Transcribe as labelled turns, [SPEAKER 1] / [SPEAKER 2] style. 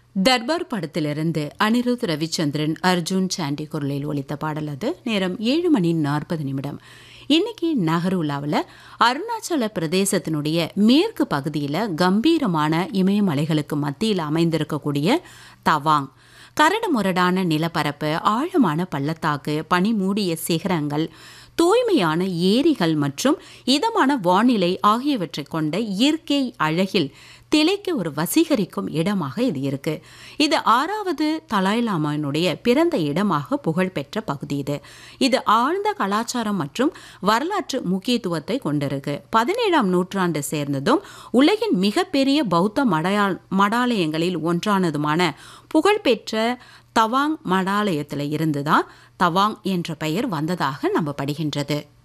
[SPEAKER 1] தர்பார் படத்திலிருந்து அனிருத் ரவிச்சந்திரன் அர்ஜுன் சாண்டி குரலில் ஒலித்த பாடல் அது நேரம் ஏழு மணி நாற்பது நிமிடம் இன்னைக்கு நகருலாவில் அருணாச்சல பிரதேசத்தினுடைய மேற்கு பகுதியில் கம்பீரமான இமயமலைகளுக்கு மத்தியில் அமைந்திருக்கக்கூடிய தவாங் கரடு முரடான நிலப்பரப்பு ஆழமான பள்ளத்தாக்கு பனிமூடிய சிகரங்கள் தூய்மையான ஏரிகள் மற்றும் இதமான வானிலை ஆகியவற்றை கொண்ட இயற்கை அழகில் திளைக்க ஒரு வசீகரிக்கும் இடமாக இது இருக்கு இது ஆறாவது தலாய்லாமாவினுடைய பிறந்த இடமாக புகழ்பெற்ற பகுதி இது இது ஆழ்ந்த கலாச்சாரம் மற்றும் வரலாற்று முக்கியத்துவத்தை கொண்டிருக்கு பதினேழாம் நூற்றாண்டு சேர்ந்ததும் உலகின் மிகப்பெரிய பௌத்த மடையா மடாலயங்களில் ஒன்றானதுமான புகழ்பெற்ற தவாங் மடாலயத்தில் இருந்துதான் தவாங் என்ற பெயர் வந்ததாக நம்பப்படுகின்றது